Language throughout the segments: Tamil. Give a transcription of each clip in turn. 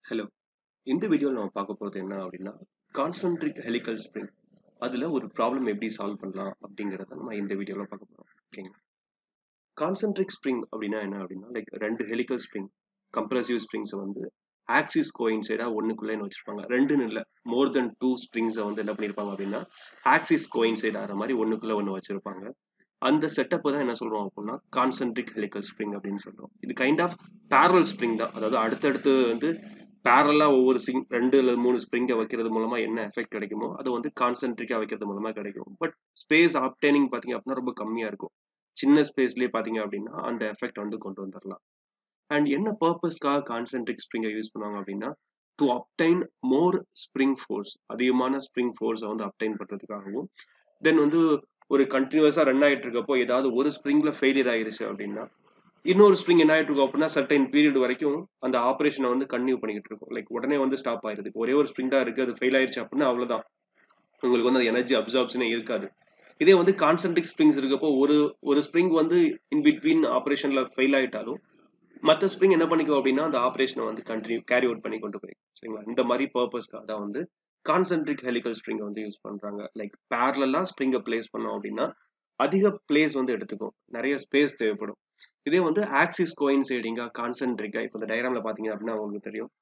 ஹலோ இந்த வீடியோவில் நம்ம பார்க்க போகிறது என்ன அப்படின்னா கான்சென்ட்ரிக் ஹெலிக்கல் ஸ்ப்ரிங் அதில் ஒரு ப்ராப்ளம் எப்படி சால்வ் பண்ணலாம் அப்படிங்கிறத நம்ம இந்த வீடியோவில் பார்க்க போகிறோம் ஓகேங்க கான்சென்ட்ரிக் ஸ்ப்ரிங் அப்படின்னா என்ன அப்படின்னா லைக் ரெண்டு ஹெலிக்கல் ஸ்ப்ரிங் கம்ப்ரசிவ் ஸ்ப்ரிங்ஸை வந்து ஆக்சிஸ் கோயின்சைடாக ஒன்றுக்குள்ளேன்னு வச்சிருப்பாங்க ரெண்டுன்னு இல்லை மோர் தென் டூ ஸ்ப்ரிங்ஸை வந்து என்ன பண்ணியிருப்பாங்க அப்படின்னா ஆக்சிஸ் கோயின்சைட் ஆகிற மாதிரி ஒன்றுக்குள்ளே ஒன்று வச்சிருப்பாங்க அந்த செட்டப் தான் என்ன சொல்றோம் அப்படின்னா கான்சென்ட்ரிக் ஹெலிக்கல் ஸ்ப்ரிங் அப்படின்னு சொல்றோம் இது கைண்ட் ஆஃப் பேரல் ஸ்ப்ரிங் தான் அதாவது அடுத்தடுத்து வந்து பேரலா ஒவ்வொரு ஸ்ப்ரிங் ரெண்டு இல்லை மூணு ஸ்ப்ரிங்கை வைக்கிறது மூலமா என்ன எஃபெக்ட் கிடைக்குமோ அது வந்து கான்சென்ட்ரிக்கா வைக்கிறது மூலமா கிடைக்கும் பட் ஸ்பேஸ் ஆப்டேனிங் பாத்தீங்க அப்படின்னா ரொம்ப கம்மியா இருக்கும் சின்ன ஸ்பேஸ்லயே பாத்தீங்க அப்படின்னா அந்த எஃபெக்ட் வந்து கொண்டு வந்துடலாம் அண்ட் என்ன பர்பஸ்க்காக கான்சென்ட்ரிக் ஸ்ப்ரிங்கை யூஸ் பண்ணுவாங்க அப்படின்னா to obtain more spring force அதிகமான ஸ்ப்ரிங் ஃபோர்ஸை வந்து அப்டைன் பண்றதுக்காகவும் தென் வந்து ஒரு கண்டினியூஸா ரன் ஆயிட்டு இருக்கப்போ ஏதாவது ஒரு ஸ்ப்ரிங்ல ஃபெயிலியர் ஆயிருச்சு அப்படின்னா இன்னொரு ஸ்ப்ரிங் என்ன ஆயிட்டு இருக்கும் அப்படின்னா சர்டைன் பீரியட் வரைக்கும் அந்த ஆப்ரேஷனை வந்து கன்டினியூ பண்ணிக்கிட்டு இருக்கும் லைக் உடனே வந்து ஸ்டாப் ஆயிருது ஒரே ஒரு ஸ்ப்ரிங் தான் இருக்கு அது ஃபெயில் ஆயிருச்சு அப்படின்னா அவ்வளவுதான் உங்களுக்கு வந்து அந்த எனர்ஜி அப்சார்ப்ஷனே இருக்காது இதே வந்து கான்சென்ட்ரிக் ஸ்ப்ரிங்ஸ் இருக்கப்போ ஒரு ஒரு ஸ்ப்ரிங் வந்து இன் பிட்வீன் ஆப்ரேஷன்ல ஃபெயில் ஆயிட்டாலும் மற்ற ஸ்ப்ரிங் என்ன பண்ணிக்கும் அப்படின்னா அந்த ஆப்ரேஷனை வந்து கண்டினியூ கேரி அவுட் பண்ணி கொண்டு போய் சரிங்களா இந்த மாதிரி பர்பஸ்க்காக தான் வந்து கான்சென்ட்ரிக் ஹெலிக்கல் ஸ்ப்ரிங்கை வந்து யூஸ் பண்றாங்க லைக் பேரலா ஸ்ப்ரிங்கை பிளேஸ் பண்ணோம் அப்படின்னா அதிக பிளேஸ் வந்து எடுத்துக்கும் நிறைய ஸ்பேஸ் தேவைப்படும் இதே வந்து ஆக்சிஸ் கோயின்சைடிங்கா கான்சென்ட்ரிக்கா இப்போ இந்த டயராம்ல பாத்தீங்க அப்படின்னா உங்களுக்கு தெரியும்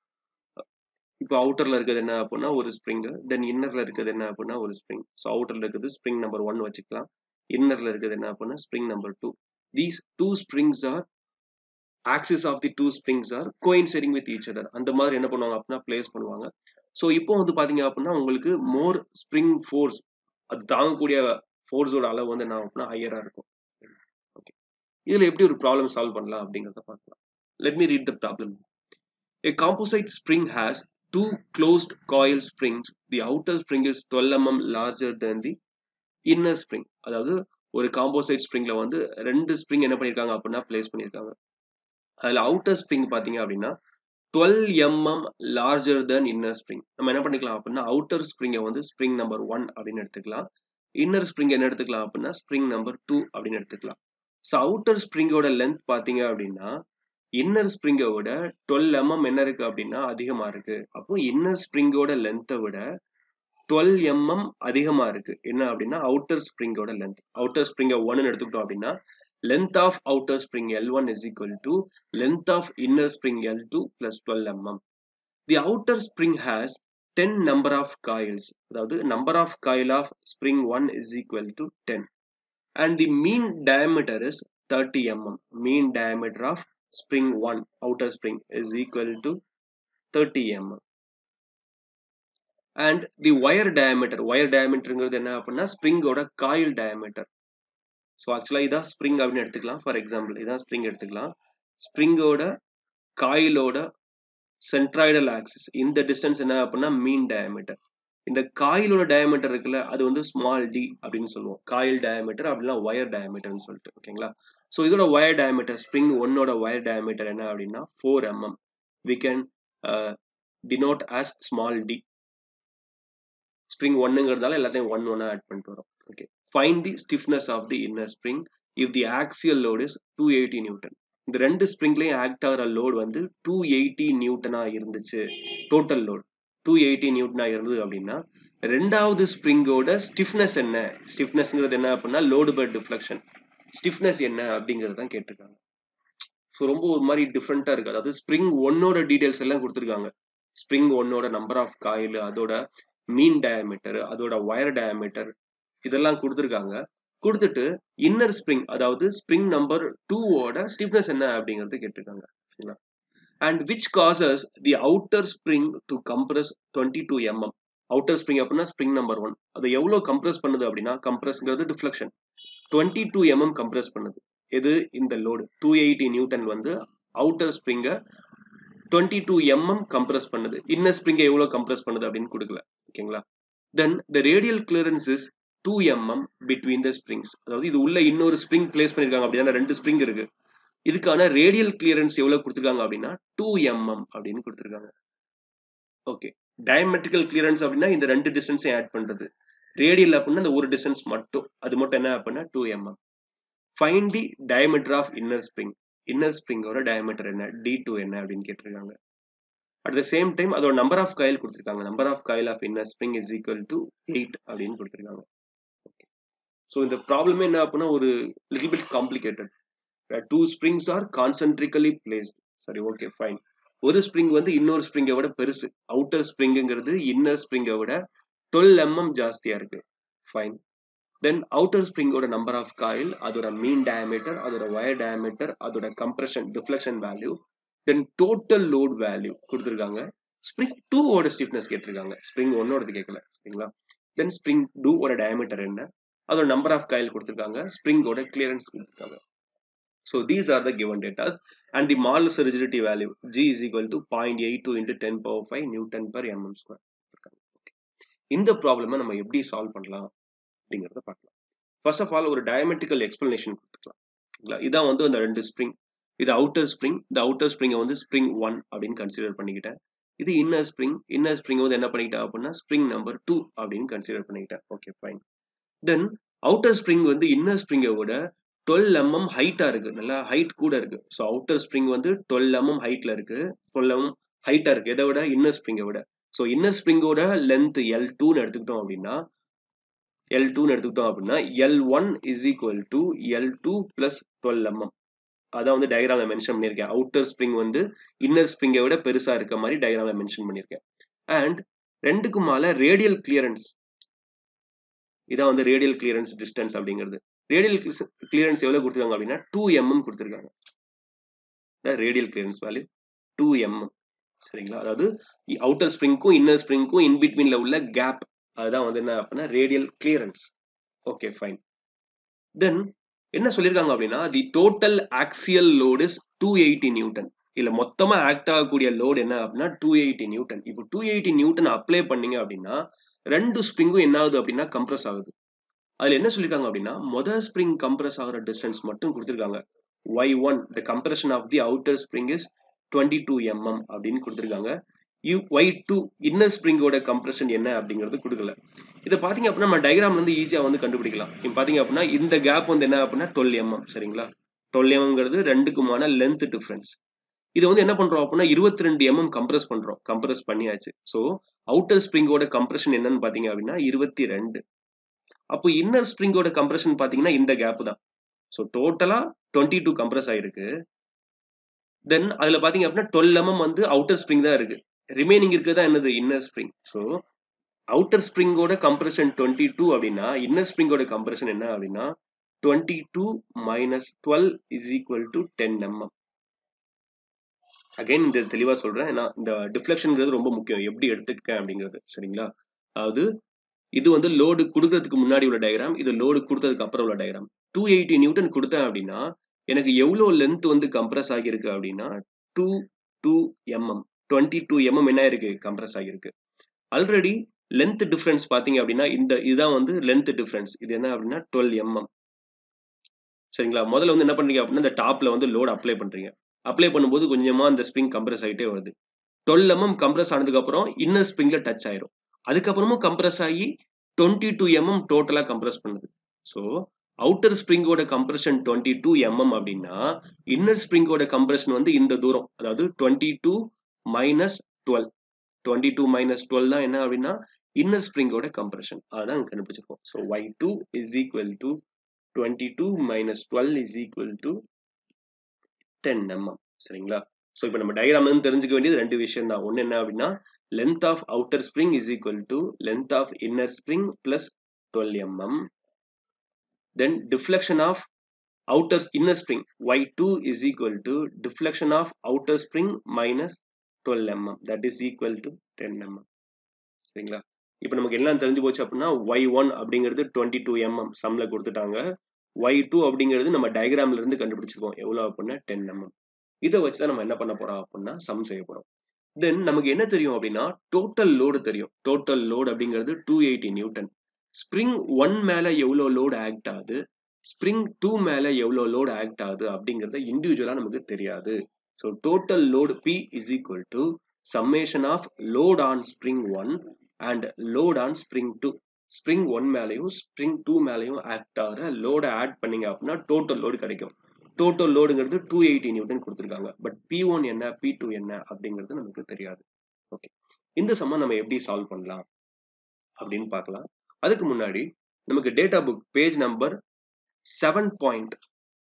இப்போ அவுட்டர்ல இருக்கிறது என்ன அப்படின்னா ஒரு ஸ்ப்ரிங் தென் இன்னர்ல இருக்கிறது என்ன அப்படின்னா ஒரு ஸ்ப்ரிங் ஸோ அவுட்டர்ல இருக்கிறது ஸ்ப்ரிங் நம்பர் ஒன் வச்சுக்கலாம் இன்னர்ல இருக்கிறது என்ன அப்படின்னா spring number two these two springs are axis of the two springs are coinciding with each other அந்த மாதிரி என்ன பண்ணுவாங்க அப்படின்னா பிளேஸ் பண்ணுவாங்க ஸோ இப்போ வந்து பாத்தீங்க அப்படின்னா உங்களுக்கு மோர் ஸ்ப்ரிங் ஃபோர்ஸ் அது தாங்கக்கூடிய ஃபோர்ஸோட அளவு வந்து என்ன அப்படின்னா ஹையரா இருக்கும் ஓகே இதுல எப்படி ஒரு ப்ராப்ளம் சால்வ் பண்ணலாம் அப்படிங்கிறத பார்க்கலாம் let me read the problem A composite spring has two closed coil springs. The outer spring is 12 mm larger than the inner spring. அதாவது ஒரு காம்போசைட் ஸ்ப்ரிங்ல வந்து ரெண்டு ஸ்ப்ரிங் என்ன பண்ணிருக்காங்க அப்படின்னா பிளேஸ் பண்ணிருக்காங்க அதுல அவுட்டர் ஸ்ப்ரிங் பாத்தீங்க அப்படின்னா twelve mm larger then inner spring நம்ம என்ன பண்ணிக்கலாம் அப்படின்னா அவுட்டர் ஸ்ப்ரிங்கை வந்து ஸ்ப்ரிங் நம்பர் ஒன் அப்படின்னு எடுத்துக்கலாம் இன்னர் ஸ்ப்ரிங் என்ன எடுத்துக்கலாம் அப்படின்னா ஸ்ப்ரிங் நம்பர் டூ அப்படின்னு எடுத்துக்கலாம் ஸோ அவுட்டர் ஸ்ப்ரிங்கோட லென்த் பாத்தீங்க அப்படின்னா இன்னர் ஸ்ப்ரிங்கை விட டுவெல் எம்எம் என்ன இருக்கு அப்படின்னா அதிகமா இருக்கு அப்போ இன்னர் ஸ்ப்ரிங்கோட லென்த்தை விட டுவெல் எம்எம் அதிகமா இருக்கு என்ன அப்படின்னா அவுட்டர் ஸ்ப்ரிங்கோட லென்த் அவுட்டர் ஸ்ப்ரிங்கை ஒன்னு எடுத்துக்கிட்டோம் அப்படின்னா length of outer spring L1 is equal to length of inner spring L2 plus 12 mm. The outer spring has 10 number of coils. அதாவது number of coil of spring 1 is equal to 10. And the mean diameter is 30 mm. Mean diameter of spring 1 outer spring is equal to 30 mm. And the wire diameter, wire diameterங்கிறது என்ன அப்படின்னா ஸ்ப்ரிங்கோட காயில் diameter. ஸோ ஆக்சுவலாக இதான் ஸ்ப்ரிங் அப்படின்னு எடுத்துக்கலாம் ஃபார் எக்ஸாம்பிள் இதான் ஸ்ப்ரிங் எடுத்துக்கலாம் ஸ்ப்ரிங்கோட காயிலோட சென்ட்ராய்டல் ஆக்சிஸ் இந்த டிஸ்டன்ஸ் என்ன அப்படின்னா மீன் டயமீட்டர் இந்த காயிலோட டயமீட்டர் இருக்குல்ல அது வந்து ஸ்மால் டி அப்படின்னு சொல்லுவோம் காயில் டயமீட்டர் அப்படின்னா ஒயர் டயமீட்டர்னு சொல்லிட்டு ஓகேங்களா ஸோ இதோட ஒயர் டயமீட்டர் ஸ்ப்ரிங் ஒன்னோட ஒயர் டயமீட்டர் என்ன அப்படின்னா four mm we can denote as small D spring ஒன்னுங்கிறதால எல்லாத்தையும் ஒன் ஒன்னா ஆட் பண்ணிட்டு வரோம் okay find the stiffness of the inner spring if the axial load is 280 newton இந்த ரெண்டு ஸ்ப்ரிங்லையும் ஆக்ட் ஆகிற லோட் வந்து டூ எயிட்டி நியூட்டனா இருந்துச்சு டோட்டல் லோட் டூ எயிட்டி நியூட்டனா இருந்தது அப்படின்னா ரெண்டாவது ஸ்ப்ரிங்கோட ஸ்டிஃப்னஸ் என்ன ஸ்டிஃப்னஸ்ங்கிறது என்ன அப்படின்னா லோடு பை டிஃப்ளெக்ஷன் ஸ்டிஃப்னஸ் என்ன அப்படிங்கிறது தான் கேட்டிருக்காங்க ஸோ ரொம்ப ஒரு மாதிரி டிஃப்ரெண்டா இருக்கு அதாவது ஸ்ப்ரிங் ஒன்னோட டீடைல்ஸ் எல்லாம் கொடுத்துருக்காங்க ஸ்ப்ரிங் ஒன்னோட நம்பர் ஆஃப் காயில் அதோட மீன் டயமீட்டர் அதோட ஒயர் டயமீட்டர் இதெல்லாம் கொடுத்துருக்காங்க கொடுத்துட்டு இன்னர் ஸ்ப்ரிங் அதாவது ஸ்ப்ரிங் நம்பர் டூவோட ஸ்டிஃப்னஸ் என்ன அப்படிங்கிறது கேட்டிருக்காங்க சரிங்களா and which causes the outer spring to compress twenty two mm outer spring அப்படின்னா ஸ்ப்ரிங் நம்பர் ஒன் அது எவ்வளவு கம்ப்ரஸ் பண்ணுது அப்படின்னா கம்ப்ரஸ்ங்கிறது deflection twenty two mm compress பண்ணுது எது இந்த லோடு டூ எயிட்டி நியூட்டன் வந்து அவுட்டர் ஸ்ப்ரிங்கை டுவெண்ட்டி டூ எம்எம் கம்ப்ரஸ் பண்ணுது இன்னர் ஸ்ப்ரிங்கை எவ்வளவு கம்ப்ரஸ் பண்ணுது அப்படின்னு கொடுக்கல ஓகேங்களா then the radial clearance is two mm between the springs அதாவது இது உள்ள இன்னொரு ஸ்ப்ரிங் பிளேஸ் பண்ணிருக்காங்க அப்படின்னா ரெண்டு ஸ்ப்ரிங் இருக்கு இதுக்கான ரேடியல் கிளியரன்ஸ் எவ்வளவு கொடுத்துருக்காங்க அப்படின்னா டூ எம்எம் அப்படின்னு கொடுத்துருக்காங்க ஓகே டயமெட்ரிக்கல் கிளியரன்ஸ் அப்படின்னா இந்த ரெண்டு டிஸ்டன்ஸையும் ஆட் பண்றது ரேடியல் அப்படின்னா இந்த ஒரு டிஸ்டன்ஸ் மட்டும் அது மட்டும் என்ன அப்படின்னா two mm fine the diameter of inner spring inner ஸ்ப்ரிங்கோட டயமீட்டர் என்ன டி டூ என்ன அப்படின்னு கேட்டிருக்காங்க அட் த சேம் டைம் அதோட நம்பர் ஆஃப் காயில் கொடுத்துருக்காங்க number of coil of inner spring is equal to eight அப்படின்னு கொடுத்துருக்காங்க ஸோ இந்த ப்ராப்ளமே என்ன அப்படின்னா ஒரு little bit complicated two springs are concentrically placed சரி ஓகே ஃபைன் ஒரு ஸ்ப்ரிங் வந்து இன்னொரு ஸ்ப்ரிங்கை விட பெருசு அவுட்டர் ஸ்ப்ரிங்குங்கிறது இன்னர் ஸ்ப்ரிங்கை விட டுவெல் எம்எம் ஜாஸ்தியா இருக்கு ஃபைன் தென் அவுட்டர் ஸ்ப்ரிங்கோட நம்பர் ஆஃப் காயில் அதோட மீன் டயமீட்டர் அதோட வயர் டயமீட்டர் அதோட compression deflection value then total load value கொடுத்துருக்காங்க ஸ்ப்ரிங் டூவோட ஸ்டிஃப்னஸ் கேட்டிருக்காங்க ஸ்ப்ரிங் ஒன்னோடது கேட்கல சரிங்களா தென் ஸ்ப்ரிங் டூவோட டயமீட்டர் என்ன அதோட நம்பர் ஆஃப் காயில் கொடுத்துருக்காங்க ஸ்ப்ரிங்கோட கிளியரன்ஸ் கொடுத்துருக்காங்க So these are the given data and the Marl's rigidity value G is equal to 0.82 into 10 power 5 Newton per mm square. இந்த ப்ராப்ளமை நம்ம எப்படி சால்வ் பண்ணலாம் அப்படிங்கிறத பார்க்கலாம் ஃபர்ஸ்ட் ஆஃப் ஆல் ஒரு டயமெட்ரிக்கல் எக்ஸ்பிளனேஷன் கொடுத்துக்கலாம் இதான் வந்து அந்த ரெண்டு ஸ்ப்ரிங் இது அவுட்டர் ஸ்ப்ரிங் இந்த அவுட்டர் ஸ்ப்ரிங்கை வந்து ஸ்ப்ரிங் ஒன் அப்படின்னு கன்சிடர் பண்ணிக்கிட்டேன் இது இன்னர் ஸ்ப்ரிங் இன்னர் ஸ்ப்ரிங் வந்து என்ன பண்ணிக்கிட்டேன் அப்படின்னா ஸ்ப்ரிங் நம்பர் டூ அப்படின்னு கன்சிடர் பண்ணிக்கிட்டேன் okay fine then outer spring வந்து இன்னர் ஸ்ப்ரிங்கை விட டுவெல் எம்எம் ஹைட்டா இருக்கு நல்லா ஹைட் கூட இருக்கு ஸோ அவுட்டர் ஸ்ப்ரிங் வந்து டுவெல் எம்எம் ஹைட்ல இருக்கு டுவெல் எம்எம் ஹைட்டா இருக்கு எதை விட இன்னர் ஸ்ப்ரிங்கை விட ஸோ இன்னர் ஸ்ப்ரிங்கோட லென்த் எல் டூன்னு எடுத்துக்கிட்டோம் அப்படின்னா எல் டூன்னு எடுத்துக்கிட்டோம் அப்படின்னா L one is equal to L two plus twelve mm அதான் வந்து டயக்ராம்ல மென்ஷன் பண்ணியிருக்கேன் அவுட்டர் ஸ்ப்ரிங் வந்து இன்னர் ஸ்ப்ரிங்கை விட பெருசா இருக்க மாதிரி டயக்ராம்ல மென்ஷன் பண்ணியிருக்கேன் அண்ட் ரெண்டுக்கு மேல ரேடியல் கிளியரன்ஸ் இதான் வந்து ரேடியல் கிளியரன்ஸ் டிஸ்டன்ஸ் அப்படிங்கிறது ரேடியல் கிளியரன்ஸ் எவ்வளவு கொடுத்துருக்காங்க அப்படின்னா டூ எம்எம் கொடுத்துருக்காங்க radial clearance value two mm சரிங்களா அதாவது அவுட்டர் ஸ்ப்ரிங்க்கும் இன்னர் ஸ்ப்ரிங்க்கும் இன் பிட்வீன்ல உள்ள கேப் அதுதான் வந்து என்ன அப்படின்னா radial clearance okay fine then என்ன சொல்லியிருக்காங்க அப்படின்னா the total axial load is two eighty newton இல்ல மொத்தமா ஆக்ட் ஆகக்கூடிய லோட் என்ன அப்படின்னா டூ எயிட்டி நியூட்டன் இப்போ டூ எயிட்டி நியூட்டன் அப்ளை பண்ணீங்க அப்படின்னா ரெண்டு ஸ்ப்ரிங்கும் என்ன ஆகுது அப்படின்னா கம்ப்ரஸ் ஆகுது அதுல என்ன சொல்லிருக்காங்க அப்படின்னா மொதல் ஸ்ப்ரிங் கம்ப்ரஸ் ஆகிற டிஸ்டன்ஸ் மட்டும் கொடுத்துருக்காங்க Y one the compression of the outer spring is twenty two mm அப்படின்னு கொடுத்துருக்காங்க யூ ஒய் டூ இன்னர் ஸ்ப்ரிங்கோட கம்ப்ரஷன் என்ன அப்படிங்கிறது கொடுக்கல இதை பாத்தீங்க அப்படின்னா நம்ம டயக்ராம்ல இருந்து ஈஸியா வந்து கண்டுபிடிக்கலாம் இப்போ பாத்தீங்க அப்படின்னா இந்த கேப் வந்து என்ன அப்படின்னா டுவெல் எம்எம் சரிங்களா டுவெல் எம்எம்ங்கிறது ரெண்டுக்குமான லென்த் டிஃபரன்ஸ் இது வந்து என்ன பண்றோம் அப்படின்னா இருபத்தி ரெண்டு எம்எம் கம்ப்ரஸ் பண்றோம் கம்ப்ரஸ் பண்ணியாச்சு ஸோ அவுட்டர் ஸ்ப்ரிங்கோட கம்ப்ரஷன் என்னன்னு பாத்தீங்க அப்படின்னா இருபத்தி ரெண்டு அப்போ இன்னர் ஸ்ப்ரிங்கோட கம்ப்ரஷன் பாத்தீங்கன்னா இந்த கேப் தான் ஸோ டோட்டலா டுவெண்ட்டி டூ கம்ப்ரஸ் ஆயிருக்கு தென் அதுல பாத்தீங்க அப்படின்னா டுவெல் எம்எம் வந்து அவுட்டர் ஸ்ப்ரிங் தான் இருக்கு ரிமைனிங் இருக்கிறது என்னது இன்னர் ஸ்ப்ரிங் ஸோ அவுட்டர் ஸ்ப்ரிங்கோட கம்ப்ரஷன் டுவெண்ட்டி டூ அப்படின்னா இன்னர் ஸ்ப்ரிங்கோட கம்ப்ரஷன் என்ன அப்படின்னா twenty two minus twelve is equal to ten mm again இந்த தெளிவா சொல்றேன் நான் இந்த டிஃப்ளெக்ஷன்ங்கிறது ரொம்ப முக்கியம் எப்படி எடுத்துக்கேன் அப்படிங்கிறது சரிங்களா அதாவது இது வந்து லோடு கொடுக்கறதுக்கு முன்னாடி உள்ள டயக்ராம் இது லோடு கொடுத்ததுக்கு அப்புறம் உள்ள டயக்ராம் டூ எயிட்டி நியூட்டன் கொடுத்தேன் அப்படின்னா எனக்கு எவ்வளோ லென்த் வந்து கம்ப்ரஸ் ஆகியிருக்கு அப்படின்னா two two mm twenty two mm என்ன இருக்கு கம்ப்ரஸ் ஆகியிருக்கு ஆல்ரெடி லென்த் டிஃபரன்ஸ் பாத்தீங்க அப்படின்னா இந்த இதுதான் வந்து லென்த் டிஃபரன்ஸ் இது என்ன அப்படின்னா டுவெல் எம்எம் சரிங்களா முதல்ல வந்து என்ன பண்றீங்க அப்படின்னா இந்த டாப்ல வந்து லோடு அப்ளை பண்றீங்க அப்ளை பண்ணும்போது கொஞ்சமா அந்த ஸ்ப்ரிங் கம்ப்ரஸ் ஆகிட்டே வருது டுவெல் எம்எம் கம்ப்ரஸ் ஆனதுக்கு அப்புறம் இன்னர் ஸ்ப்ரிங்ல டச் ஆயிரும் அதுக்கப்புறமும் கம்ப்ரஸ் ஆகி டுவெண்ட்டி டூ எம்எம் டோட்டலா கம்ப்ரஸ் பண்ணுது ஸோ அவுட்டர் ஸ்ப்ரிங்கோட கம்ப்ரஷன் டுவெண்ட்டி டூ எம்எம் அப்படின்னா இன்னர் ஸ்ப்ரிங்கோட கம்ப்ரஷன் வந்து இந்த தூரம் அதாவது twenty two minus twelve twenty two minus twelve தான் என்ன அப்படின்னா இன்னர் ஸ்ப்ரிங்கோட கம்ப்ரஷன் அதான் கண்டுபிடிச்சிருக்கோம் so Y two is equal to twenty two minus twelve is equal to ten mm சரிங்களா ஸோ இப்போ நம்ம டயக்ராம் வந்து தெரிஞ்சுக்க வேண்டியது ரெண்டு விஷயம் தான் ஒன்று என்ன அப்படின்னா length of outer spring is equal to length of inner spring plus twelve mm then deflection of outer inner spring y2 is equal to deflection of outer spring minus 12 mm that is equal to 10 mm சரிங்களா இப்போ நமக்கு எல்லாம் தெரிஞ்சு போச்சு அப்படின்னா y1 அப்படிங்கிறது 22 டூ எம்எம் சம்ல கொடுத்துட்டாங்க y2 அப்படிங்கிறது நம்ம டயக்ராம்ல இருந்து கண்டுபிடிச்சிருக்கோம் எவ்வளவு அப்படின்னா 10 mm இதை வச்சு தான் நம்ம என்ன பண்ண போறோம் அப்படின்னா சம் செய்ய போறோம் தென் நமக்கு என்ன தெரியும் அப்படின்னா டோட்டல் லோடு தெரியும் டோட்டல் லோடு அப்படிங்கிறது two eighty newton spring one மேல எவ்வளவு லோடு ஆக்ட் ஆகுது ஸ்ப்ரிங் டூ மேல எவ்வளவு லோடு ஆக்ட் ஆகுது அப்படிங்கறத இண்டிவிஜுவலா நமக்கு தெரியாது so total load P is equal to summation of load on spring one and load on spring two spring one மேலையும் ஸ்ப்ரிங் டூ மேலையும் ஆக்ட் ஆகிற லோடை ஆட் பண்ணீங்க அப்படின்னா டோட்டல் லோடு கிடைக்கும் டோட்டல் லோடுங்கிறது டூ எயிட்டி நியூட்டன் கொடுத்துருக்காங்க பட் பி ஒன் என்ன பி டூ என்ன அப்படிங்கிறது நமக்கு தெரியாது ஓகே இந்த சம்ம நம்ம எப்படி சால்வ் பண்ணலாம் அப்படின்னு பார்க்கலாம் அதுக்கு முன்னாடி நமக்கு data book page number seven point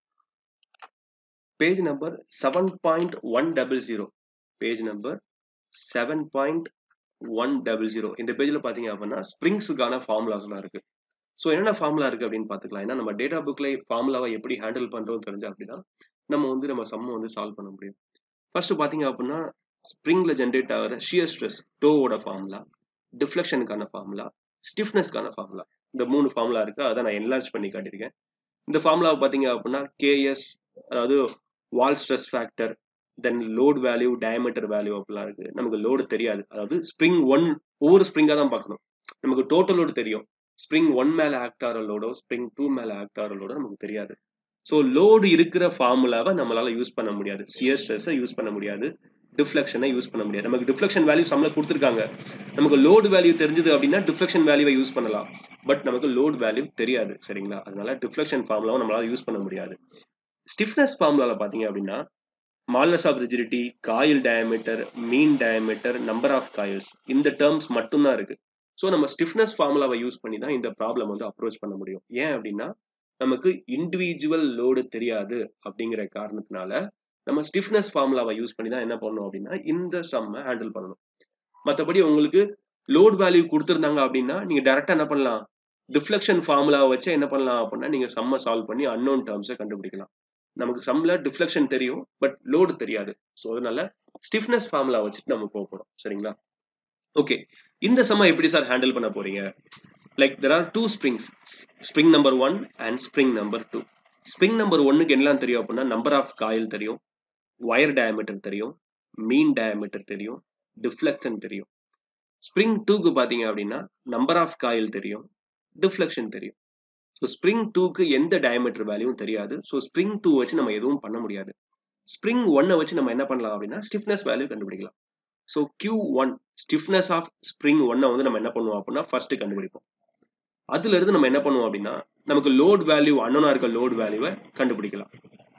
page number seven point one double zero page number seven point one double zero இந்த பேஜில் பார்த்தீங்க அப்படின்னா ஸ்ப்ரிங்ஸுக்கான ஃபார்முலாஸ்லாம் இருக்கு ஸோ என்னென்ன ஃபார்முலா இருக்கு அப்படின்னு பார்த்துக்கலாம் ஏன்னா நம்ம டேட்டா புக்ல ஃபார்முலாவை எப்படி ஹேண்டில் பண்றோம் தெரிஞ்சா அப்படின்னா நம்ம வந்து நம்ம சம்ம வந்து சால்வ் பண்ண முடியும் ஃபர்ஸ்ட் பார்த்தீங்க அப்படின்னா ஸ்ப்ரிங்ல ஜென்ரேட் ஆகிற ஷியர் ஸ்ட்ரெஸ் டோவோட ஃபார்முலா டிஃப்ளெக்ஷனுக்கான ஃபார்முலா ஸ்டிஃப்னஸ்க்கான ஃபார்முலா இந்த மூணு ஃபார்முலா இருக்கு அதை நான் என்லார்ஜ் பண்ணி காட்டியிருக்கேன் இந்த ஃபார்முலாவை பார்த்தீங்க அப்படின்னா கேஎஸ் அதாவது Wahl stress factor then load value diameter value அப்படிலாம் இருக்கு நமக்கு லோடு தெரியாது அதாவது ஸ்ப்ரிங் ஒன் ஒவ்வொரு ஸ்ப்ரிங்காக தான் பார்க்கணும் நமக்கு டோட்டல் லோடு தெரியும் ஸ்ப்ரிங் ஒன் மேல ஆக்ட் ஆகிற லோடோ ஸ்ப்ரிங் டூ மேல ஆக்ட் ஆகிற லோடோ நமக்கு தெரியாது ஸோ லோடு இருக்கிற ஃபார்முலாவை நம்மளால யூஸ் பண்ண முடியாது சியர் ஸ்ட்ரெஸ்ஸை யூஸ் பண்ண முடியாது டிஃப்ளெக்ஷனை யூஸ் பண்ண முடியாது நமக்கு டிஃப்ளெக்ஷன் வேல்யூ சம்ல கொடுத்துருக்காங்க நமக்கு லோடு வேல்யூ தெரிஞ்சது அப்படின்னா டிஃப்ளெக்ஷன் வேல்யூவை யூஸ் பண்ணலாம் பட் நமக்கு லோடு வேல்யூ தெரியாது சரிங்களா அதனால டிஃப்ளெக்ஷன் ஃபார்முலாவை நம்மளால யூஸ் பண்ண முடியாது ஸ்டிஃப்னஸ் ஃபார்முலால பாத்தீங்க அப்படின்னா modulus of rigidity coil diameter mean diameter number of coils இந்த டேர்ம்ஸ் மட்டும்தான் இருக்கு ஸோ நம்ம ஸ்டிஃப்னஸ் ஃபார்முலாவை யூஸ் பண்ணி தான் இந்த ப்ராப்ளம் வந்து அப்ரோச் பண்ண முடியும் ஏன் அப்படின்னா நமக்கு இண்டிவிஜுவல் லோடு தெரியாது அப்படிங்கிற காரணத்தினால நம்ம ஸ்டிஃப்னஸ் ஃபார்முலாவை யூஸ் பண்ணி தான் என்ன பண்ணணும் அப்படின்னா இந்த சம்மை ஹேண்டில் பண்ணணும் மற்றபடி உங்களுக்கு லோட் வேல்யூ கொடுத்துருந்தாங்க அப்படின்னா நீங்க டேரக்டா என்ன பண்ணலாம் டிஃப்ளெக்ஷன் ஃபார்முலாவை வச்சு என்ன பண்ணலாம் அப்படின்னா நீங்க சம்மை சால்வ் பண்ணி அன்னோன் டேர்ம்ஸை கண்டுபிடிக்கலாம் நமக்கு சம்ல டிஃப்ளெக்ஷன் தெரியும் பட் லோடு தெரியாது ஸோ அதனால ஸ்டிஃப்னஸ் ஃபார்முலா வச்சுட்டு நம்ம போக போறோம் சரிங்களா ஓகே இந்த சம்மை எப்படி சார் ஹேண்டில் பண்ண போறீங்க like there are two springs spring number one and spring number two spring number ஒன்னுக்கு என்னலாம் தெரியும் அப்படின்னா நம்பர் ஆஃப் காயில் தெரியும் ஒயர் டயமீட்டர் தெரியும் மீன் டயமீட்டர் தெரியும் டிஃப்ளெக்ஷன் தெரியும் ஸ்ப்ரிங் டூக்கு பார்த்தீங்க அப்படின்னா நம்பர் ஆஃப் காயில் தெரியும் டிஃப்ளெக்ஷன் தெரியும் ஸோ ஸ்ப்ரிங் டூக்கு எந்த டயமீட்டர் வேல்யூவும் தெரியாது ஸோ ஸ்ப்ரிங் டூ வச்சு நம்ம எதுவும் பண்ண முடியாது ஸ்ப்ரிங் ஒன்னை வச்சு நம்ம என்ன பண்ணலாம் அப்படின்னா ஸ்டிஃப்னஸ் வேல்யூ கண்டுபிடிக்கலாம் so Q one stiffness of spring ஒன்னை வந்து நம்ம என்ன பண்ணுவோம் அப்படின்னா ஃபர்ஸ்ட் கண்டுபிடிப்போம் அதுல இருந்து நம்ம என்ன பண்ணுவோம் அப்படின்னா நமக்கு லோட் வேல்யூ அன்னோனா இருக்க லோட் வேல்யூவை கண்டுபிடிக்கலாம்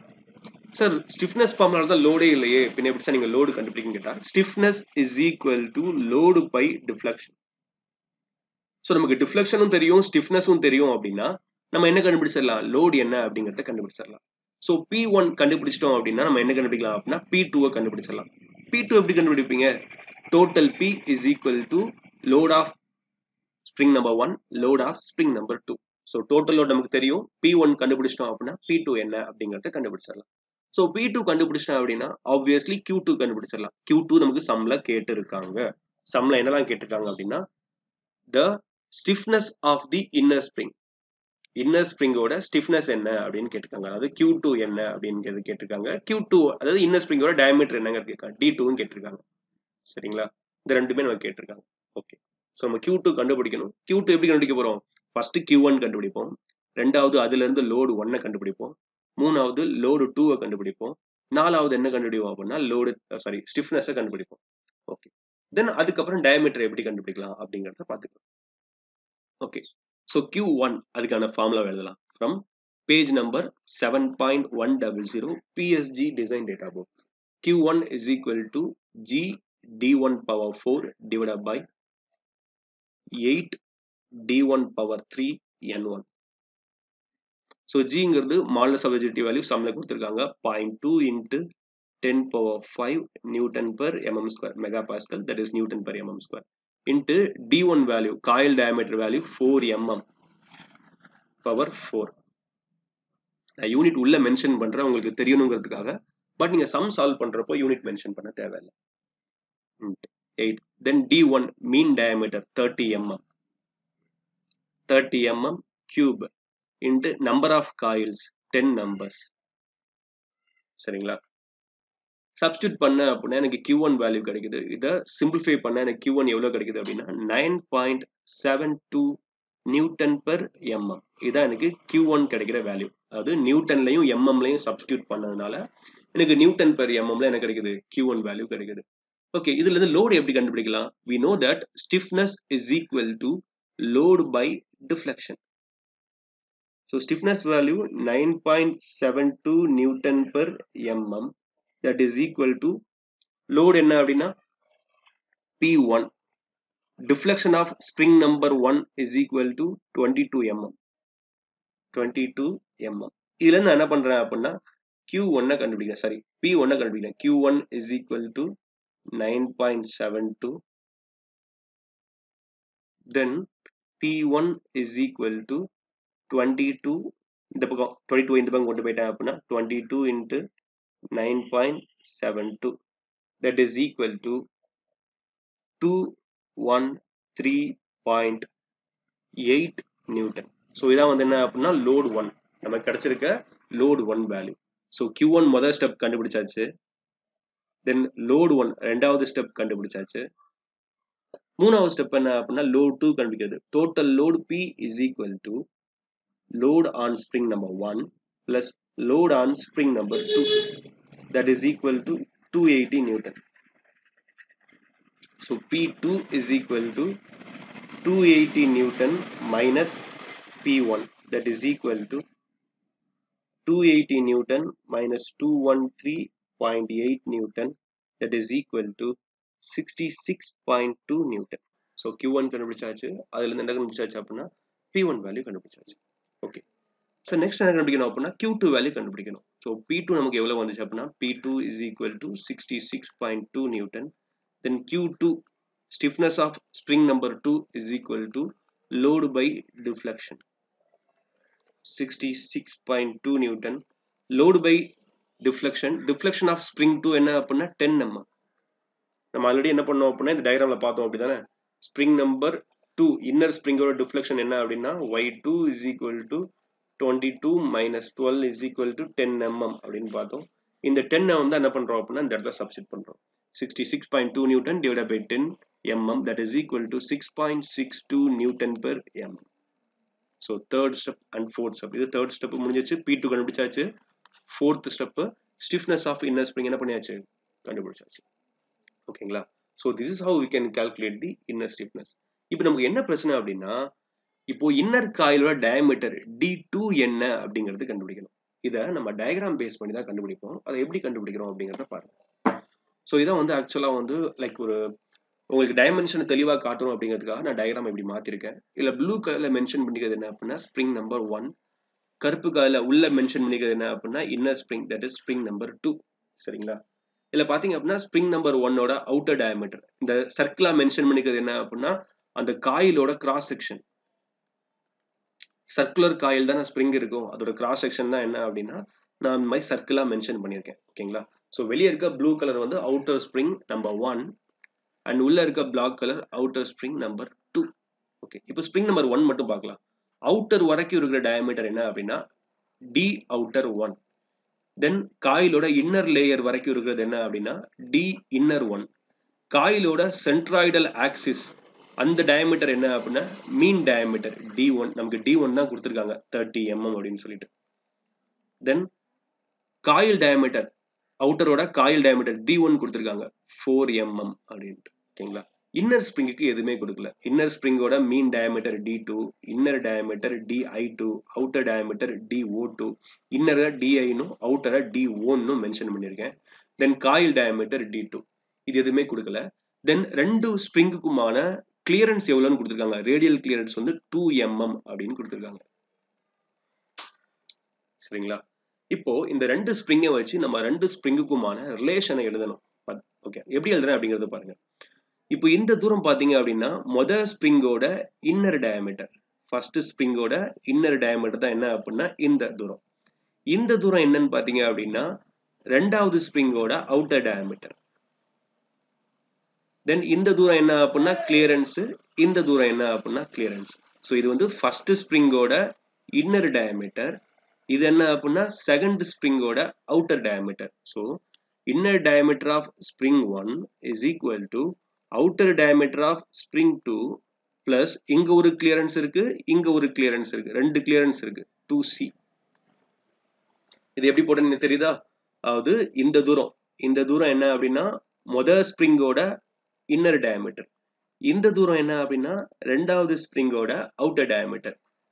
சார் ஸ்டிஃப்னஸ் ஃபார்முலா தான் லோடே இல்லையே பின்ன எப்படி சார் நீங்க லோடு கண்டுபிடிக்கும் கேட்டா stiffness is equal to load by deflection so நமக்கு டிஃப்ளெக்ஷனும் தெரியும் ஸ்டிஃப்னஸும் தெரியும் அப்படின்னா நம்ம என்ன கண்டுபிடிச்சிடலாம் லோடு என்ன அப்படிங்கிறத கண்டுபிடிச்சிடலாம் ஸோ பி ஒன் கண்டுபிடிச்சிட்டோம் அப்படின்னா நம்ம என்ன கண்டுபிடிக்கலாம் அப்படின்னா பி டூவை கண்டுபிடிச்சிடலாம் பி டூ எப்படி கண்டுபிடிப்பீங்க total P is equal to load of spring number one load of spring number two so total load நமக்கு தெரியும் பி ஒன் கண்டுபிடிச்சிட்டோம் அப்படின்னா பி டூ என்ன அப்படிங்கிறத கண்டுபிடிச்சிடலாம் ஸோ பி டூ கண்டுபிடிச்சிட்டோம் அப்படின்னா ஆப்வியஸ்லி கியூ டூ கண்டுபிடிச்சிடலாம் கியூ டூ நமக்கு சம்ல கேட்டு இருக்காங்க சம்ல என்னெல்லாம் கேட்டிருக்காங்க அப்படின்னா the stiffness of the inner spring inner ஸ்ப்ரிங்கோட ஸ்டிஃப்னஸ் என்ன அப்படின்னு கேட்டிருக்காங்க அதாவது கியூ டூ என்ன அப்படின்னு கேட்டிருக்காங்க கியூ டூ அதாவது இன்னர் ஸ்ப்ரிங்கோட டயமீட்டர் என்னங்க கேட்காங்க டி டூன்னு கேட்டிருக்காங்க சரிங்களா இந்த ரெண்டுமே நம்ம கேட்டிருக்காங்க ஓகே ஸோ நம்ம கியூ டூ கண்டுபிடிக்கணும் கியூ டூ எப்படி கண்டுபிடிக்க போறோம் ஃபர்ஸ்ட் கியூ ஒன் கண்டுபிடிப்போம் ரெண்டாவது அதுல இருந்து லோடு ஒன்னை கண்டுபிடிப்போம் மூணாவது லோடு டூவை கண்டுபிடிப்போம் நாலாவது என்ன கண்டுபிடிப்போம் அப்படின்னா லோடு சாரி ஸ்டிஃப்னஸை கண்டுபிடிப்போம் ஓகே தென் அதுக்கப்புறம் டயமீட்டர் எப்படி கண்டுபிடிக்கலாம் அப்படிங்கிறத பார்த்துக்கலாம் ஓகே ஸோ கியூ ஒன் அதுக்கான ஃபார்முலா எழுதலாம் from page number seven point one double zero PSG design data book Q one is equal to G D one power four divide by eight D one power three N one so ஜிங்கிறது மாடலஸ் ஆஃப் ரிஜிடிட்டி வேல்யூ சம்ல கொடுத்துருக்காங்க point two into ten power five newton per mm square mega pascal that is newton per mm square into D one value coil diameter value four mm power four நான் யூனிட் உள்ள மென்ஷன் பண்றேன் உங்களுக்கு தெரியணுங்கிறதுக்காக பட் நீங்க சம் சால்வ் பண்றப்போ யூனிட் மென்ஷன் பண்ண தேவையில்லை eight then D one mean diameter thirty mm thirty mm cube into number of coils ten numbers சரிங்களா சப்ஸ்டியூட் பண்ண அப்படின்னா எனக்கு கியூ ஒன் வேல்யூ கிடைக்குது இதை சிம்பிளிஃபை பண்ண எனக்கு கியூ ஒன் எவ்வளோ கிடைக்குது அப்படின்னா nine point seven two newton per mm இதான் எனக்கு கியூ ஒன் கிடைக்கிற வேல்யூ அதாவது நியூட்டன்லையும் எம்எம்லையும் சப்ஸ்டியூட் பண்ணதுனால எனக்கு நியூட்டன் பெர் எம்எம்ல எனக்கு கிடைக்குது கியூ ஒன் வேல்யூ கிடைக்குது ஓகே இதுல இருந்து லோடு எப்படி கண்டுபிடிக்கலாம் we know that stiffness is equal to load by deflection so stiffness value nine point seven two newton per mm that is equal to load என்ன அப்படின்னா P one deflection of spring number 1 is equal to 22 mm 22 mm இதுல இருந்து என்ன பண்றேன் அப்படின்னா q1 கண்டுபிடிக்கிறேன் சாரி p1 கண்டுபிடிக்கிறேன் q1 is equal to 9.72 then p1 is equal to 22 இந்த பக்கம் 22 இந்த பக்கம் கொண்டு போயிட்டேன் அப்படின்னா 22 into 9.72 that is equal to 2 one three point eight newton so இதான் வந்து என்ன அப்படின்னா லோடு ஒன் நமக்கு கிடைச்சிருக்க load one value so Q one முதல் ஸ்டெப் கண்டுபிடிச்சாச்சு தென் லோடு ஒன் ரெண்டாவது ஸ்டெப் கண்டுபிடிச்சாச்சு மூணாவது ஸ்டெப் என்ன அப்படின்னா லோட் டூ கண்டுபிடிக்கிறது total load P is equal to load on spring number one plus load on spring number two that is equal to two eighty newton So P2 is equal to 280 Newton minus P1 that is equal to 280 Newton minus 213.8 Newton that is equal to 66.2 Newton. So Q1 கண்டுபிடிச்சாச்சு அதுல இருந்து என்ன கண்டுபிடிச்சாச்சு அப்படின்னா P1 வேல்யூ கண்டுபிடிச்சாச்சு ஓகே ஸோ நெக்ஸ்ட் என்ன கண்டுபிடிக்கணும் அப்படின்னா Q2 வேல்யூ கண்டுபிடிக்கணும் ஸோ P2 நமக்கு எவ்வளவு வந்துச்சு அப்படின்னா P2 is equal to 66.2 Newton then Q2 stiffness of spring number 2 is equal to load by deflection 66.2 Newton load by deflection deflection of spring 2 என்ன அப்படின்னா 10 mm நம்ம ஆல்ரெடி என்ன பண்ணோம் அப்படின்னா இந்த டயக்ராம்ல பார்த்தோம் அப்படிதானே ஸ்ப்ரிங் நம்பர் டூ இன்னர் ஸ்ப்ரிங்கோட டிஃப்ளெக்ஷன் என்ன அப்படின்னா Y two is equal to twenty two minus twelve is equal to ten mm அப்படின்னு பார்த்தோம் இந்த டென்னை வந்து என்ன பண்றோம் அப்படின்னா இந்த இடத்துல சப்ஸ்டிட் பண்றோம் 66.2 Newton divided by 10 mm that is equal to 6.62 Newton per mm. So third step and fourth step. இது third step முடிஞ்சிச்சு P2 கண்டுபிடிச்சாச்சு fourth step stiffness of inner spring என்ன பண்ணியாச்சு கண்டுபிடிச்சாச்சு ஓகேங்களா so this is how we can calculate the inner stiffness இப்போ நமக்கு என்ன பிரச்சனை அப்படின்னா இப்போ இன்னர் காயிலோட டயமீட்டர் டி டூ என்ன அப்படிங்கிறது கண்டுபிடிக்கணும் இதை நம்ம டயக்ராம் பேஸ் பண்ணி தான் கண்டுபிடிப்போம் அதை எப்படி கண்டுபிடிக்கிறோம் அப்படிங்கிறத பாருங்க ஸோ இதான் வந்து ஆக்சுவலாக வந்து லைக் ஒரு உங்களுக்கு டைமென்ஷன் தெளிவாக காட்டணும் அப்படிங்கிறதுக்காக நான் டயக்ராம் இப்படி மாற்றிருக்கேன் இல்லை ப்ளூ கலரில் மென்ஷன் பண்ணிக்கிறது என்ன அப்படின்னா ஸ்ப்ரிங் நம்பர் ஒன் கருப்பு கலரில் உள்ள மென்ஷன் பண்ணிக்கிறது என்ன அப்படின்னா inner spring that is spring number two சரிங்களா இல்லை பார்த்தீங்க அப்படின்னா ஸ்ப்ரிங் நம்பர் ஒன்னோட அவுட்டர் டயமீட்டர் இந்த சர்க்கிளாக மென்ஷன் பண்ணிக்கிறது என்ன அப்படின்னா அந்த காயிலோட கிராஸ் செக்ஷன் சர்க்குலர் காயில் தானே ஸ்ப்ரிங் இருக்கும் அதோட கிராஸ் செக்ஷன் தான் என்ன அப்படின்னா நான் இந்த மாதிரி சர்க்கிளாக மென்ஷன் பண்ணியிருக்கேன் ஓகேங்களா ஸோ வெளியே இருக்க ப்ளூ கலர் வந்து outer spring number one and உள்ள இருக்க black colour outer spring number two okay இப்போ ஸ்ப்ரிங் நம்பர் ஒன் மட்டும் பார்க்கலாம் அவுட்டர் வரைக்கும் இருக்கிற டயமீட்டர் என்ன அப்படின்னா டி அவுட்டர் ஒன் தென் காயிலோட இன்னர் லேயர் வரைக்கும் இருக்கிறது என்ன அப்படின்னா டி இன்னர் ஒன் காயிலோட சென்ட்ராய்டல் ஆக்சிஸ் அந்த டயமீட்டர் என்ன அப்படின்னா மீன் டயமீட்டர் டி ஒன் நமக்கு டி ஒன் தான் கொடுத்துருக்காங்க தேர்ட்டி எம்எம் அப்படின்னு சொல்லிட்டு then coil diameter அவுட்டரோட coil diameter D one கொடுத்துருக்காங்க ஃபோர் எம்எம் அப்படின்ட்டு ஓகேங்களா இன்னர் ஸ்ப்ரிங்குக்கு எதுவுமே கொடுக்கல இன்னர் ஸ்ப்ரிங்கோட mean diameter D two inner diameter D I two outer diameter D O two இன்னரை டிஐனும் அவுட்டரை டி ஓன்னு மென்ஷன் பண்ணியிருக்கேன் then coil diameter D two இது எதுவுமே கொடுக்கல தென் ரெண்டு ஸ்ப்ரிங்குக்குமான கிளியரன்ஸ் எவ்வளோன்னு கொடுத்துருக்காங்க ரேடியல் கிளியரன்ஸ் வந்து டூ எம்எம் அப்படின்னு கொடுத்துருக்காங்க சரிங்களா இப்போ இந்த ரெண்டு ஸ்ப்ரிங்கை வச்சு நம்ம ரெண்டு ஸ்ப்ரிங்குக்குமான ரிலேஷனை எழுதணும் ஓகே எப்படி எழுதுறேன் அப்படிங்கறத பாருங்க இப்போ இந்த தூரம் பாத்தீங்க அப்படின்னா மொதல் ஸ்ப்ரிங்கோட இன்னர் டயமீட்டர் ஃபர்ஸ்ட் ஸ்ப்ரிங்கோட இன்னர் டயமீட்டர் தான் என்ன அப்படின்னா இந்த தூரம் இந்த தூரம் என்னன்னு பாத்தீங்க அப்படின்னா ரெண்டாவது ஸ்ப்ரிங்கோட அவுட்டர் டயமீட்டர் தென் இந்த தூரம் என்ன அப்படின்னா கிளியரன்ஸ் இந்த தூரம் என்ன அப்படின்னா கிளியரன்ஸ் ஸோ இது வந்து ஃபர்ஸ்ட் ஸ்ப்ரிங்கோட இன்னர் டயமீட்டர் இது என்ன அப்படின்னா செகண்ட் ஸ்ப்ரிங்கோட outer diameter so inner diameter of spring one is equal to outer diameter of spring two plus இங்க ஒரு கிளியரன்ஸ் இருக்கு இங்க ஒரு கிளியரன்ஸ் இருக்கு ரெண்டு கிளியரன்ஸ் இருக்கு டூ சி இது எப்படி போட்டேன்னு தெரியுதா அதாவது இந்த தூரம் இந்த தூரம் என்ன அப்படின்னா மொதல் ஸ்ப்ரிங்கோட இன்னர் டயமீட்டர் இந்த தூரம் என்ன அப்படின்னா ரெண்டாவது ஸ்ப்ரிங்கோட அவுட்டர் டயமீட்டர்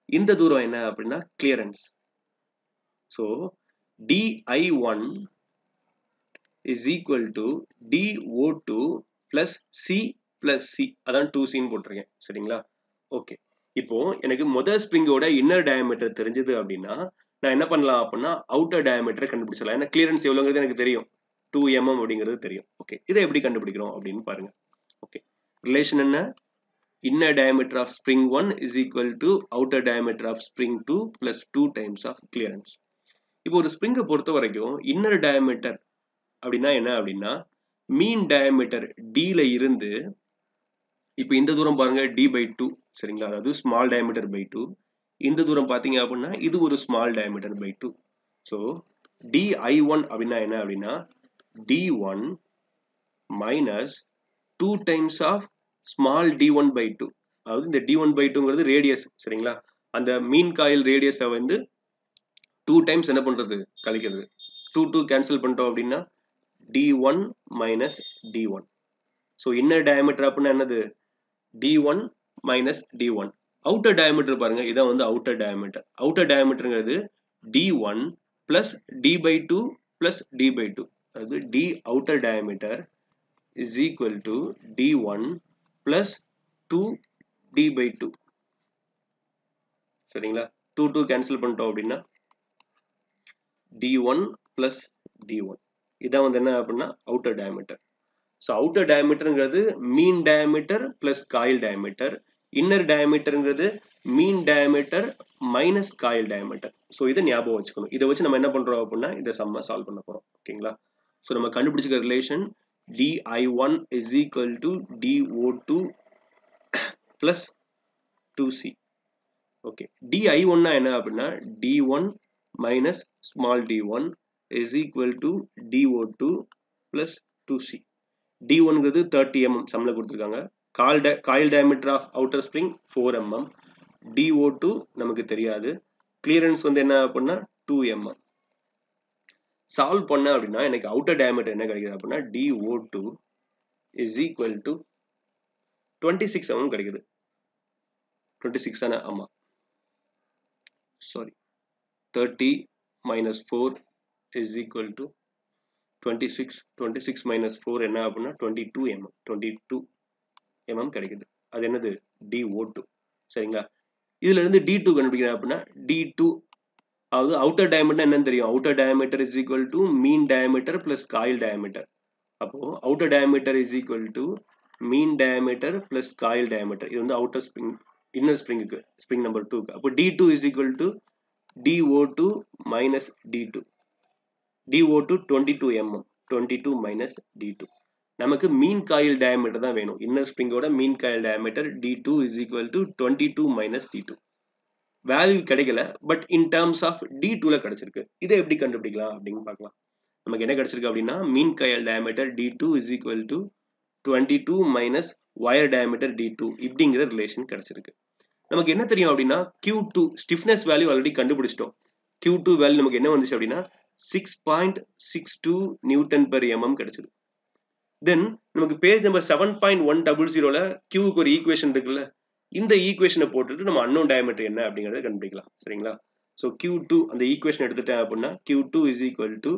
இந்த தூரம் என்ன அப்படின்னா clearance so DI one is equal to DO two plus C plus C அதான் டூ சின்னு போட்டிருக்கேன் சரிங்களா ஓகே இப்போ எனக்கு முதல் ஸ்ப்ரிங்கோட இன்னர் டயமீட்டர் தெரிஞ்சது அப்படின்னா நான் என்ன பண்ணலாம் அப்படின்னா அவுட்டர் டயமீட்டரை கண்டுபிடிச்சிடலாம் ஏன்னா கிளியரன்ஸ் எவ்வளோங்கிறது எனக்கு தெரியும் டூ எம்எம் அப்படிங்கிறது தெரியும் ஓகே இதை எப்படி கண்டுபிடிக்கிறோம் அப்படின்னு பாருங்க ஓகே ரிலேஷன் என்ன inner diameter of spring 1 is equal to outer diameter of spring 2 plus 2 times of clearance இப்போ ஒரு ஸ்ப்ரிங்கை பொறுத்த வரைக்கும் இன்னர் டயமீட்டர் அப்படின்னா என்ன அப்படின்னா மீன் டயமீட்டர் டில இருந்து இப்போ இந்த தூரம் பாருங்க டி பை டூ சரிங்களா அதாவது ஸ்மால் டயமீட்டர் பை டூ இந்த தூரம் பார்த்தீங்க அப்படின்னா இது ஒரு small diameter by two so D I one அப்படின்னா என்ன அப்படின்னா D one minus two times of small D one by two அதாவது இந்த டி ஒன் பை டூங்கிறது ரேடியஸ் சரிங்களா அந்த மீன் காயில் ரேடியஸை வந்து டூ டைம்ஸ் என்ன பண்றது கழிக்கிறது டூ டூ கேன்சல் பண்ணிட்டோம் அப்படின்னா D one minus D one so inner diameter அப்படின்னா என்னது D one minus D one outer diameter பாருங்க இதான் வந்து அவுட்டர் டயமீட்டர் அவுட்டர் டயமீட்டருங்கிறது D one plus D by two plus D by two அதாவது D outer diameter is equal to D one plus 2d by 2 சரிங்களா 2 2 கேன்சல் பண்ணிட்டோம் அப்படின்னா d1 plus d1 இதான் வந்து என்ன அப்படின்னா அவுட்டர் டயமீட்டர் ஸோ அவுட்டர் டயமீட்டருங்கிறது mean diameter plus coil diameter inner டயமீட்டருங்கிறது mean diameter minus coil diameter so இதை ஞாபகம் வச்சுக்கணும் இதை வச்சு நம்ம என்ன பண்றோம் அப்படின்னா இதை சம்ம சால்வ் பண்ண போறோம் ஓகேங்களா ஸோ நம்ம கண்டுபிடிச்சிக்க relation di1 is equal to do2 plus 2c okay di1 என்ன அப்படின்னா d1 minus small d1 is equal to do2 plus 2c d1ங்கிறது 30 mm சம்ல கொடுத்துருக்காங்க coil diameter of outer spring 4 mm do2 நமக்கு தெரியாது கிளியரன்ஸ் வந்து என்ன அப்படின்னா 2 mm சால்வ் பண்ண அப்படின்னா எனக்கு அவுட்டர் டயமீட்டர் என்ன கிடைக்குது அப்படின்னா DO two is equal to twenty six mm கிடைக்குது டுவெண்ட்டி சிக்ஸ் தானே ஆமாம் sorry thirty minus four is equal to twenty six twenty six minus four என்ன அப்படின்னா twenty two mm twenty two mm கிடைக்குது அது என்னது டிஓ டூ சரிங்களா இதுல இருந்து டி டூ கண்டுபிடிக்கிறேன் அப்படின்னா டி டூ அதாவது அவுட்டர் டயமீட்டர் என்னன்னு தெரியும் outer diameter is equal to mean diameter plus coil diameter அப்போ outer diameter is equal to mean diameter plus coil diameter இது வந்து அவுட்டர் ஸ்ப்ரிங் இன்னர் ஸ்ப்ரிங்குக்கு ஸ்ப்ரிங் நம்பர் டூக்கு அப்போ D two is equal to DO two minus D two DO two twenty two mm twenty two minus D two நமக்கு மீன் காயில் டயமீட்டர் தான் வேணும் இன்னர் ஸ்ப்ரிங்கோட மீன் coil diameter D two is equal to twenty two minus D two value கிடைக்கல but in terms of D டூல கிடைச்சிருக்கு இதை எப்படி கண்டுபிடிக்கலாம் அப்படின்னு பார்க்கலாம் நமக்கு என்ன கிடைச்சிருக்கு அப்படின்னா mean coil diameter D two is equal to twenty two minus wire diameter D two இப்படிங்கிற ரிலேஷன் கிடைச்சிருக்கு நமக்கு என்ன தெரியும் அப்படின்னா Q two stiffness value already கண்டுபிடிச்சிட்டோம் கியூ டூ வேல்யூ நமக்கு என்ன வந்துச்சு அப்படின்னா six point six two newton per mm கிடைச்சது தென் நமக்கு page number seven point one double ஜீரோல கியூக்கு ஒரு ஈக்குவேஷன் இருக்குல்ல இந்த ஈக்குவேஷனை போட்டுட்டு நம்ம அன்னோன் டயமீட்டர் என்ன அப்படிங்கறத கண்டுபிடிக்கலாம் சரிங்களா ஸோ கியூ டூ அந்த ஈக்குவேஷன் எடுத்துட்டேன் அப்படின்னா Q two is equal to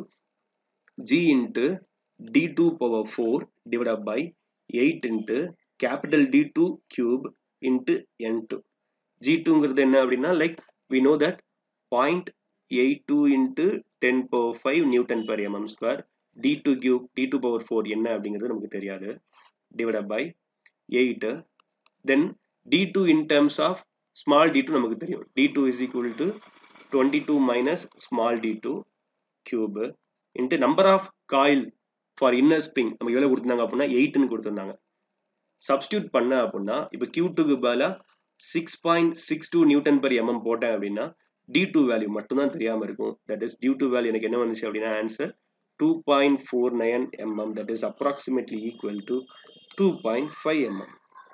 G into D two power four divide by eight into capital D two cube into N two G டூங்கிறது என்ன அப்படின்னா like we know that point eight two into ten power five newton per mm square D two cube D two power four என்ன அப்படிங்கிறது நமக்கு தெரியாது divide by eight then d2 in terms of small d2 நமக்கு தெரியும் d2 is equal to 22 minus small d2 cube into number of coil for inner spring நம்ம எவ்வளவு கொடுத்திருந்தாங்க அப்படின்னா 8 னு கொடுத்திருந்தாங்க சப்ஸ்டியூட் பண்ண அப்படின்னா இப்போ Q2க்கு பதிலா six point six two newton per mm போட்டேன் அப்படின்னா டி டூ வேல்யூ மட்டும்தான் தெரியாம இருக்கும் that is D two value எனக்கு என்ன வந்துச்சு அப்படின்னா answer two point four nine mm that is approximately equal to two point five mm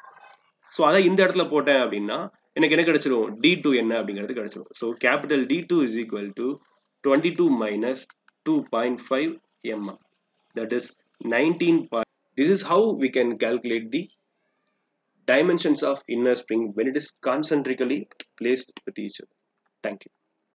so அதை இந்த இடத்துல போட்டேன் அப்படின்னா எனக்கு என்ன கிடைச்சிரும் டி டூ என்ன அப்படிங்கிறது கிடைச்சிரும் so capital D two is equal to twenty two minus two point five mm that is nineteen point this is how we can calculate the dimensions of inner spring when it is concentrically placed with each other. Thank you.